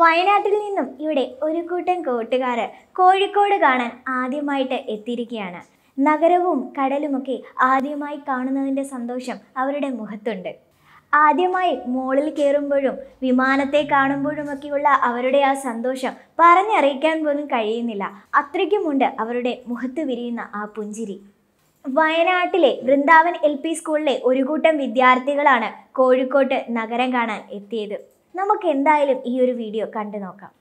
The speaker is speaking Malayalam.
വയനാട്ടിൽ നിന്നും ഇവിടെ ഒരു കൂട്ടം കൂട്ടുകാര് കോഴിക്കോട് കാണാൻ ആദ്യമായിട്ട് എത്തിയിരിക്കുകയാണ് നഗരവും കടലുമൊക്കെ ആദ്യമായി കാണുന്നതിൻ്റെ സന്തോഷം അവരുടെ മുഖത്തുണ്ട് ആദ്യമായി മോളിൽ കയറുമ്പോഴും വിമാനത്തെ കാണുമ്പോഴുമൊക്കെയുള്ള അവരുടെ ആ സന്തോഷം പറഞ്ഞറിയിക്കാൻ പോലും കഴിയുന്നില്ല അത്രയ്ക്കുമുണ്ട് അവരുടെ മുഖത്ത് വിരിയുന്ന ആ പുഞ്ചിരി വയനാട്ടിലെ വൃന്ദാവൻ എൽ പി സ്കൂളിലെ ഒരു കൂട്ടം വിദ്യാർത്ഥികളാണ് കോഴിക്കോട്ട് നഗരം കാണാൻ എത്തിയത് നമുക്ക് എന്തായാലും ഈ ഒരു വീഡിയോ കണ്ടു നോക്കാം